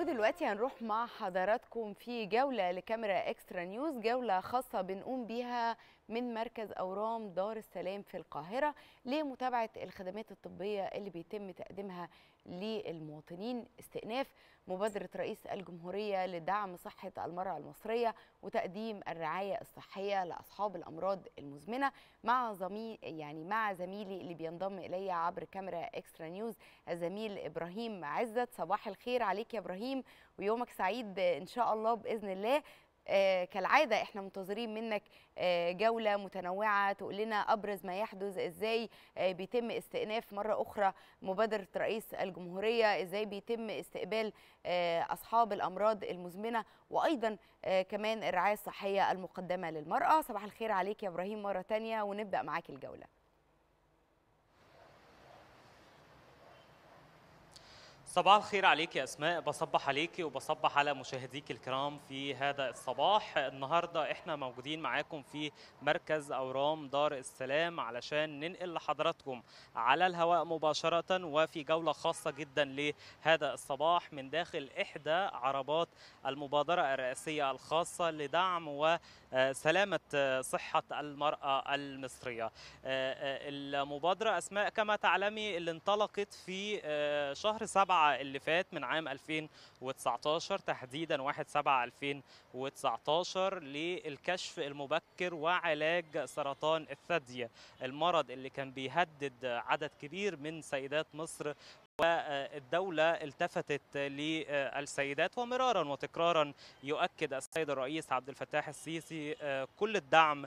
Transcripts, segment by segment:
ودلوقتي هنروح مع حضراتكم في جولة لكاميرا اكسترا نيوز جولة خاصة بنقوم بيها من مركز أورام دار السلام في القاهرة لمتابعة الخدمات الطبية اللي بيتم تقديمها للمواطنين استئناف مبادرة رئيس الجمهورية لدعم صحة المرأة المصرية وتقديم الرعاية الصحية لأصحاب الأمراض المزمنة مع زميل يعني مع زميلي اللي بينضم إلي عبر كاميرا اكسترا نيوز الزميل إبراهيم عزت صباح الخير عليك يا إبراهيم ويومك سعيد إن شاء الله بإذن الله آه كالعاده احنا منتظرين منك آه جوله متنوعه تقول لنا ابرز ما يحدث ازاي آه بيتم استئناف مره اخرى مبادره رئيس الجمهوريه ازاي بيتم استقبال اصحاب الامراض المزمنه وايضا كمان الرعايه الصحيه المقدمه للمراه صباح الخير عليك يا ابراهيم مره ثانيه ونبدا معاك الجوله صباح الخير عليك يا اسماء بصبح عليكي وبصبح على مشاهديك الكرام في هذا الصباح النهارده احنا موجودين معاكم في مركز اورام دار السلام علشان ننقل لحضراتكم على الهواء مباشره وفي جوله خاصه جدا لهذا الصباح من داخل احدى عربات المبادره الرئاسيه الخاصه لدعم وسلامه صحه المراه المصريه المبادره اسماء كما تعلمي اللي انطلقت في شهر سبعة اللي فات من عام 2019 تحديدا 1 7 2019 للكشف المبكر وعلاج سرطان الثدي المرض اللي كان بيهدد عدد كبير من سيدات مصر والدولة التفتت للسيدات ومرارا وتكرارا يؤكد السيد الرئيس عبد الفتاح السيسي كل الدعم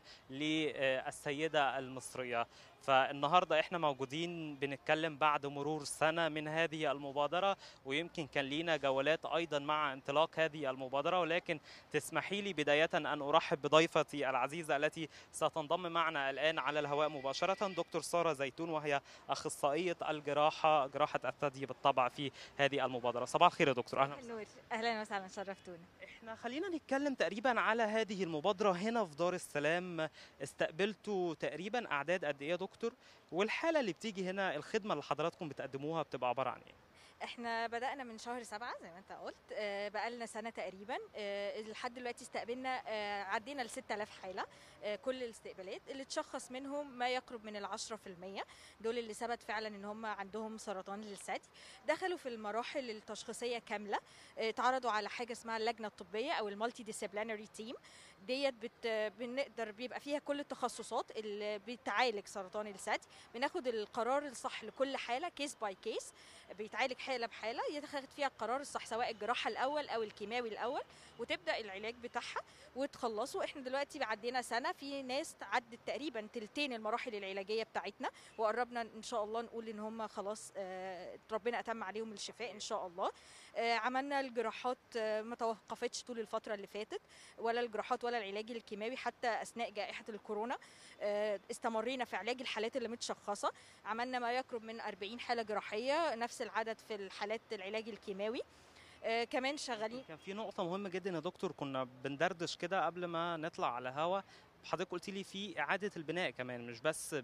للسيدة المصرية فالنهارده احنا موجودين بنتكلم بعد مرور سنه من هذه المبادره ويمكن كان لينا جولات ايضا مع انطلاق هذه المبادره ولكن تسمحي لي بدايه ان ارحب بضيفتي العزيزه التي ستنضم معنا الان على الهواء مباشره دكتور ساره زيتون وهي اخصائيه الجراحه جراحه الثدي بالطبع في هذه المبادره صباح الخير يا دكتور اهلا وسهلا اهلا وسهلا شرفتونا احنا خلينا نتكلم تقريبا على هذه المبادره هنا في دار السلام استقبلتوا تقريبا اعداد قد ايه يا دكتور والحاله اللي بتيجي هنا الخدمه اللي حضراتكم بتقدموها بتبقى عباره عن ايه احنا بدأنا من شهر سبعة زي ما انت قلت اه بقالنا سنة تقريبا اه لحد دلوقتي استقبلنا اه عدينا ل 6000 حالة كل الاستقبالات اللي تشخص منهم ما يقرب من العشرة في المية دول اللي ثبت فعلا ان هم عندهم سرطان للثدي دخلوا في المراحل التشخيصية كاملة اتعرضوا على حاجة اسمها اللجنة الطبية او المالتي ديسيبلينري تيم ديت بت... بنقدر بيبقى فيها كل التخصصات اللي بتعالج سرطان الثدي بناخد القرار الصح لكل حاله كيس باي كيس بيتعالج حاله بحاله يتاخد فيها القرار الصح سواء الجراحه الاول او الكيماوي الاول وتبدا العلاج بتاعها وتخلصوا احنا دلوقتي عدينا سنه في ناس عدت تقريبا تلتين المراحل العلاجيه بتاعتنا وقربنا ان شاء الله نقول ان هم خلاص آه ربنا اتم عليهم الشفاء ان شاء الله آه عملنا الجراحات آه ما توقفتش طول الفتره اللي فاتت ولا الجراحات ولا العلاج الكيماوي حتى اثناء جائحه الكورونا استمرينا في علاج الحالات اللي متشخصه عملنا ما يقرب من 40 حاله جراحيه نفس العدد في الحالات العلاج الكيماوي آه كمان شغالين كان في نقطة مهمة جدا يا دكتور كنا بندردش كده قبل ما نطلع على هوا حضرتك قلت لي في إعادة البناء كمان مش بس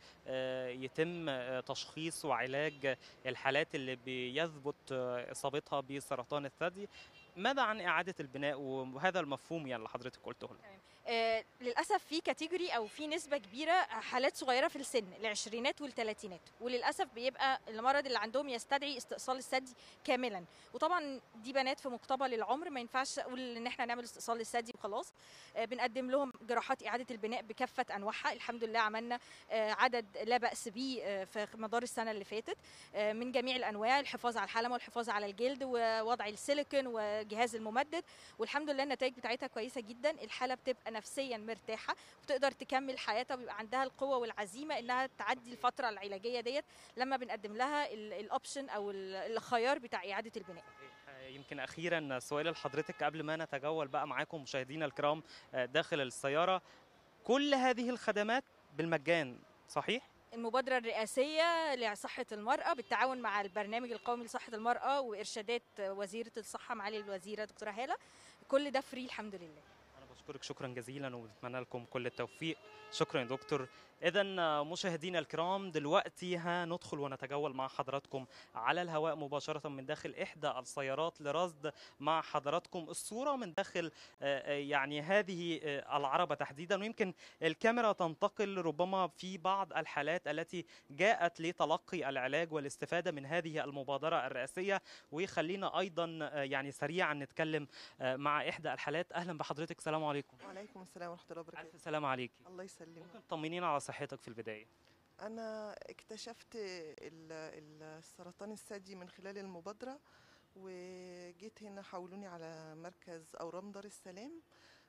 بيتم تشخيص وعلاج الحالات اللي بيثبت إصابتها بسرطان الثدي ماذا عن إعادة البناء وهذا المفهوم يعني اللي حضرتك قلته لنا آه للاسف في كاتيجوري او في نسبه كبيره حالات صغيره في السن العشرينات والثلاثينات وللاسف بيبقى المرض اللي عندهم يستدعي استئصال الثدي كاملا وطبعا دي بنات في مقتبل العمر ما ينفعش اقول ان احنا نعمل استئصال الثدي وخلاص آه بنقدم لهم جراحات اعاده البناء بكافه انواعها الحمد لله عملنا آه عدد لا باس به في مدار السنه اللي فاتت من جميع الانواع الحفاظ على الحلمه والحفاظ على الجلد ووضع السيليكون وجهاز الممدد والحمد لله النتائج بتاعتها كويسه جدا الحاله بتبقى نفسيا مرتاحه وتقدر تكمل حياتها ويبقى عندها القوه والعزيمه انها تعدي الفتره العلاجيه ديت لما بنقدم لها الاوبشن او الخيار بتاع اعاده البناء يمكن اخيرا سؤال لحضرتك قبل ما نتجول بقى معاكم مشاهدينا الكرام داخل السياره كل هذه الخدمات بالمجان صحيح المبادرة الرئاسية لصحة المرأة بالتعاون مع البرنامج القومي لصحة المرأة وإرشادات وزيرة الصحة معالي الوزيرة دكتورة هالة كل ده فري الحمد لله بشكرك شكرا جزيلا وبنتمنى لكم كل التوفيق شكرا يا دكتور اذا مشاهدينا الكرام دلوقتي هندخل ونتجول مع حضراتكم على الهواء مباشره من داخل احدى السيارات لرصد مع حضراتكم الصوره من داخل آه، آه، يعني هذه آه، العربه تحديدا ويمكن الكاميرا تنتقل ربما في بعض الحالات التي جاءت لتلقي العلاج والاستفاده من هذه المبادره الرئاسيه وخلينا ايضا آه، يعني سريعا نتكلم آه، مع احدى الحالات اهلا بحضرتك السلام عليكم وعليكم السلام ورحمة الله وبركاته الف سلام عليكي الله يسلمك ممكن تطمنينا على صحتك في البدايه أنا اكتشفت ال- ال- السرطان الثدي من خلال المبادرة وجيت هنا حولوني على مركز أورام دار السلام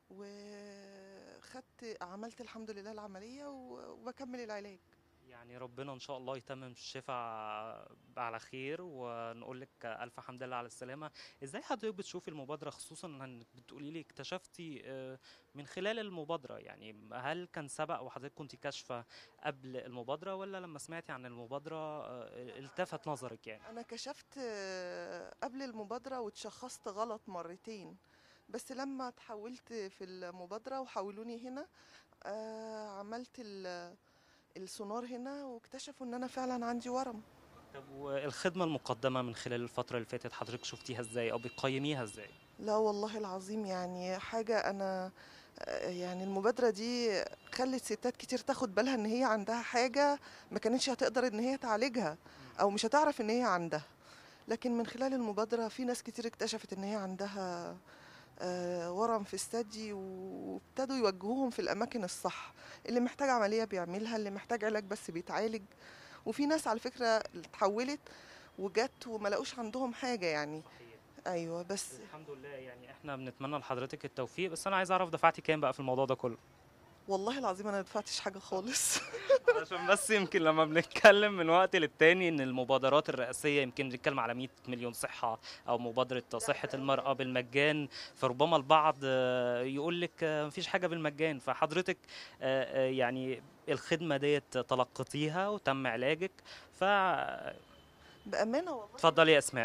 وخدت عملت الحمد لله العملية و- وبكمل العلاج يعني ربنا ان شاء الله يتمم الشفاء على خير ونقول لك الف حمد لله على السلامه ازاي حضرتك بتشوفي المبادره خصوصا انك بتقولي لي اكتشفتي آه، من خلال المبادره يعني هل كان سبق وحضرتك كنت كاشفه قبل المبادره ولا لما سمعتي عن المبادره آه، التفت نظرك يعني أنا كشفت آه، قبل المبادرة واتشخصت غلط مرتين بس لما اتحولت في المبادرة وحولوني هنا آه، عملت ال- السونار هنا واكتشفوا ان انا فعلا عندي ورم طب والخدمه المقدمه من خلال الفتره اللي فاتت حضرتك شفتيها ازاي او بتقيميها ازاي لا والله العظيم يعني حاجة أنا آه، يعني المبادرة دي خلت ستات كتير تاخد بالها إن هي عندها حاجة ما كانتش هتقدر إن هي تعالجها أو مش هتعرف إن هي عندها لكن من خلال المبادرة في ناس كتير اكتشفت إن هي عندها آه، ورم في الثدي وابتدوا يوجهوهم في الأماكن الصح اللي محتاج عملية بيعملها اللي محتاج علاج بس بيتعالج وفي ناس على فكرة اتحولت وجت وما لقوش عندهم حاجة يعني صحيح أيوة بس الحمد لله يعني احنا بنتمنى لحضرتك التوفيق بس انا عايز اعرف دفعتي كام بقى في الموضوع ده كله والله العظيم انا ما دفعتش حاجه خالص عشان بس يمكن لما بنتكلم من وقت للتاني ان المبادرات الرئاسيه يمكن بنتكلم على 100 مليون صحه او مبادره صحه المراه بالمجان فربما البعض آه، يقول لك آه، مفيش حاجه بالمجان فحضرتك آه، آه، يعني الخدمه ديت تلقتيها وتم علاجك فاتفضلي بامانه والله يا اسماء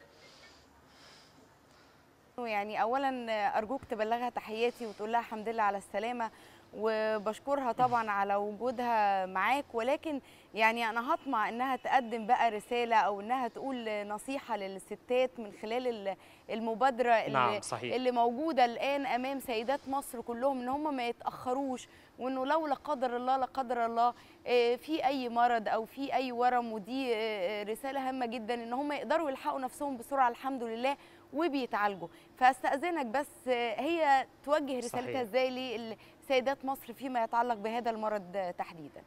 يعني اولا ارجوك تبلغها تحياتي وتقول لها الحمد لله على السلامه وبشكرها طبعا على وجودها معاك ولكن يعني انا هطمع انها تقدم بقى رساله او انها تقول نصيحه للستات من خلال ال- المبادره اللي نعم صحيح اللي موجوده الان امام سيدات مصر كلهم ان هم ما يتاخروش وانه لو لا قدر الله لا قدر الله آه، في اي مرض او في اي ورم ودي آه، رساله هامه جدا ان هم يقدروا يلحقوا نفسهم بسرعه الحمد لله وبيتعالجوا فاستاذنك بس آه، هي توجه رسالتها صحيح. ازاي لسيدات مصر فيما يتعلق بهذا المرض آه، تحديدا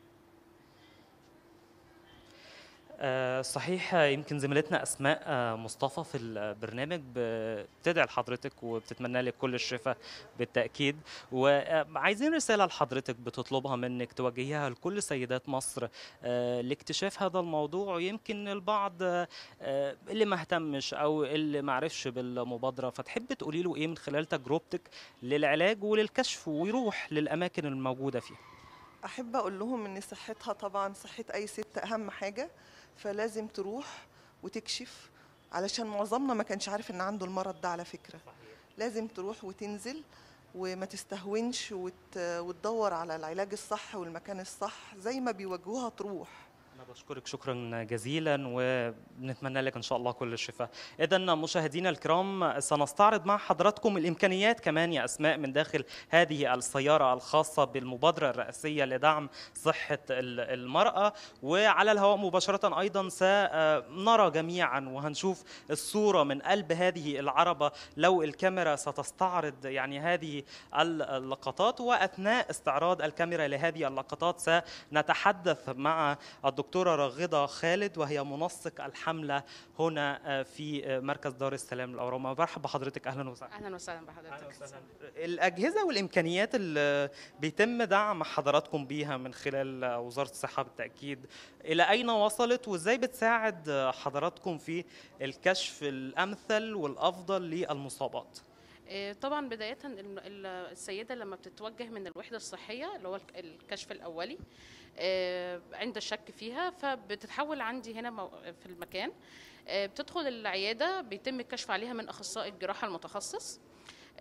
آه، صحيح آه، يمكن زميلتنا اسماء آه، مصطفى في البرنامج بتدعي لحضرتك وبتتمنى لك كل الشفاء بالتاكيد وعايزين رساله لحضرتك بتطلبها منك توجهيها لكل سيدات مصر آه، لاكتشاف هذا الموضوع ويمكن البعض آه، آه، اللي ما اهتمش او اللي ما عرفش بالمبادره فتحب تقولي له ايه من خلال تجربتك للعلاج وللكشف ويروح للاماكن الموجوده فيها احب اقول لهم ان صحتها طبعا صحه اي ست اهم حاجه فلازم تروح وتكشف علشان معظمنا ما كانش عارف ان عنده المرض ده على فكره لازم تروح وتنزل وما تستهونش وت... وتدور على العلاج الصح والمكان الصح زي ما بيوجهوها تروح أنا بشكرك شكرا جزيلا وبنتمنى لك إن شاء الله كل الشفاء. إذا مشاهدينا الكرام سنستعرض مع حضراتكم الإمكانيات كمان يا أسماء من داخل هذه السيارة الخاصة بالمبادرة الرئاسية لدعم صحة ال- المرأة وعلى الهواء مباشرة أيضا سنرى جميعا وهنشوف الصورة من قلب هذه العربة لو الكاميرا ستستعرض يعني هذه اللقطات وأثناء استعراض الكاميرا لهذه اللقطات سنتحدث مع الدكتورة راغدة خالد وهي منسق الحملة هنا آه، في آه، مركز دار السلام للأورام مرحبا بحضرتك أهلا وسهلا اهلا وسهلا بحضرتك الأجهزة والإمكانيات اللي بيتم دعم حضراتكم بيها من خلال آه، وزارة الصحة بالتأكيد إلى أين وصلت وإزاي بتساعد آه، حضراتكم في الكشف الأمثل والأفضل للمصابات آه، طبعا بدايه الم- ال- السيده لما بتتوجه من الوحده الصحيه اللي هو الك- الكشف الاولي آه، عند الشك فيها فبتتحول عندي هنا مو- في المكان آه، بتدخل العياده بيتم الكشف عليها من اخصائي الجراحه المتخصص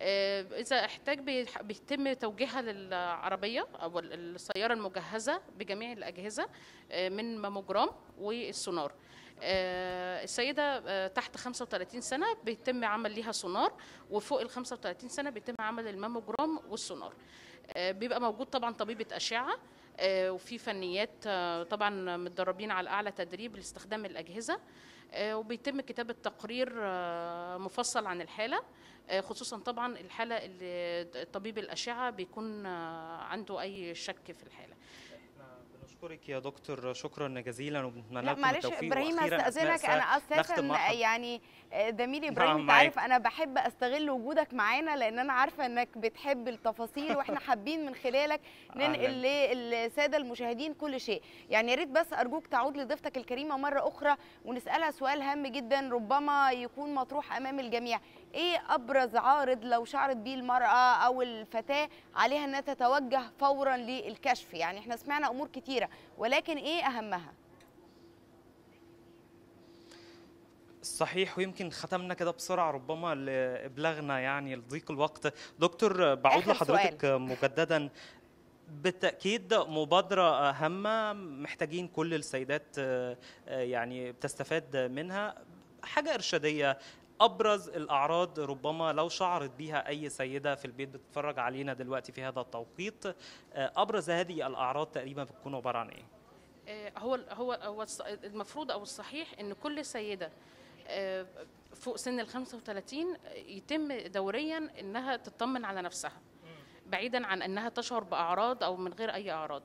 آه، اذا احتاج بيح- بيتم توجيهها للعربيه او ال- السياره المجهزه بجميع الاجهزه آه، من ماموجرام والسونار آه، السيدة آه، تحت 35 سنة بيتم عمل ليها سونار وفوق ال 35 سنة بيتم عمل الماموجرام والسونار آه، بيبقى موجود طبعا طبيبة أشعة آه، وفي فنيات آه، طبعا متدربين على أعلى تدريب لاستخدام الأجهزة آه، وبيتم كتابة تقرير آه، مفصل عن الحالة آه، خصوصا طبعا الحالة اللي طبيب الأشعة بيكون آه، عنده أي شك في الحالة احنا بنشكرك يا دكتور شكرا جزيلا وبنتمنى لا لكم معلش التوفيق ابراهيم وأخيراً هستاذنك أسماء انا سا- نختم اساسا مع حضرتك. يعني آه، زميلي ابراهيم نعم، انت عارف معاك. انا بحب استغل وجودك معانا لان انا عارفه انك بتحب التفاصيل واحنا حابين من خلالك ننقل للساده المشاهدين كل شيء يعني يا ريت بس ارجوك تعود لضيفتك الكريمه مره اخرى ونسالها سؤال هام جدا ربما يكون مطروح امام الجميع ايه ابرز عارض لو شعرت بيه المراه او الفتاه عليها انها تتوجه فورا للكشف يعني احنا سمعنا امور كتيره ولكن ايه اهمها صحيح ويمكن ختمنا كده بسرعه ربما لابلاغنا يعني لضيق الوقت دكتور بعود آخر لحضرتك مجددا بالتاكيد مبادره هامه محتاجين كل السيدات آه، آه، يعني بتستفاد منها حاجه ارشاديه ابرز الاعراض ربما لو شعرت بها اي سيده في البيت بتتفرج علينا دلوقتي في هذا التوقيت آه، ابرز هذه الاعراض تقريبا بتكون عباره عن ايه آه، هو هو هو الص- المفروض او الصحيح ان كل سيده آه، فوق سن ال 35 يتم دوريا انها تطمن على نفسها بعيدا عن انها تشعر باعراض او من غير اي اعراض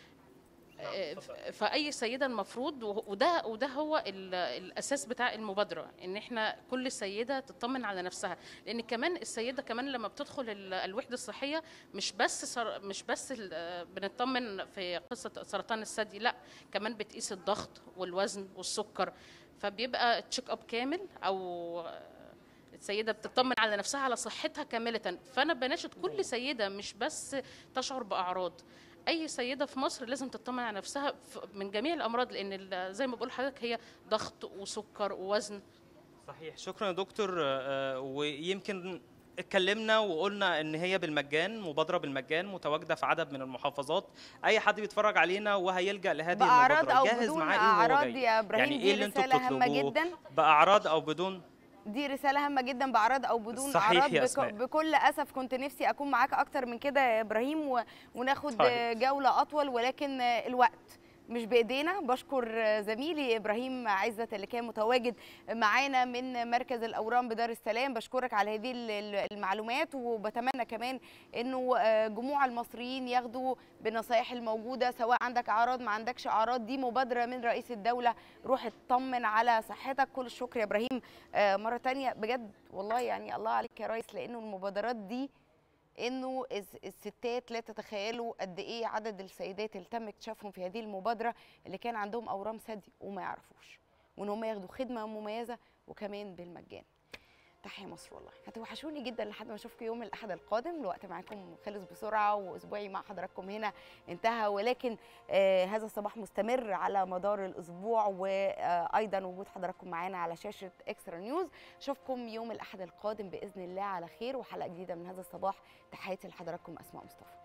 آه، ف- فاي سيده المفروض وه- وده وده هو ال- الاساس بتاع المبادره ان احنا كل سيده تطمن على نفسها لان كمان السيده كمان لما بتدخل ال- الوحده الصحيه مش بس سر مش بس ال- آه، بنطمن في قصه سرطان الثدي لا كمان بتقيس الضغط والوزن والسكر فبيبقى تشيك اب كامل او آه، السيده بتطمن على نفسها على صحتها كامله فانا بناشد كل سيده مش بس تشعر باعراض اي سيده في مصر لازم تطمن على نفسها ف- من جميع الامراض لان ال- زي ما بقول لحضرتك هي ضغط وسكر ووزن صحيح شكرا يا دكتور آه، ويمكن اتكلمنا وقلنا ان هي بالمجان مبادره بالمجان متواجده في عدد من المحافظات اي حد بيتفرج علينا وهيلجا لهذه باعراض المبادره او جاهز بدون معاه ايه وهو اعراض جاي يا ابراهيم يعني دي ايه اللي انتوا رساله هامه بتطلبوه جدا باعراض او بدون دي رساله هامه جدا باعراض او بدون صحيح اعراض يا بك... أسماء. بكل اسف كنت نفسي اكون معاك اكتر من كده يا ابراهيم و... وناخد صحيح. جوله اطول ولكن الوقت مش بايدينا بشكر زميلي ابراهيم عزت اللي كان متواجد معانا من مركز الاورام بدار السلام بشكرك على هذه ال- ال- المعلومات وبتمنى كمان انه آه، جموع المصريين ياخدوا بالنصائح الموجوده سواء عندك اعراض ما عندكش اعراض دي مبادره من رئيس الدوله روح اطمن على صحتك كل الشكر يا ابراهيم آه، مره تانية بجد والله يعني الله عليك يا ريس لانه المبادرات دي انه الس- الستات لا تتخيلوا قد ايه عدد السيدات اللي تم اكتشافهم في هذه المبادره اللي كان عندهم اورام ثدي وما يعرفوش وان هم ياخدوا خدمه مميزه وكمان بالمجان تحيا مصر والله هتوحشوني جدا لحد ما اشوفكم يوم الاحد القادم الوقت معاكم خلص بسرعه واسبوعي مع حضراتكم هنا انتهى ولكن آه هذا الصباح مستمر على مدار الاسبوع وايضا وجود حضراتكم معانا على شاشه اكسترا نيوز اشوفكم يوم الاحد القادم باذن الله على خير وحلقه جديده من هذا الصباح تحياتي لحضراتكم اسماء مصطفى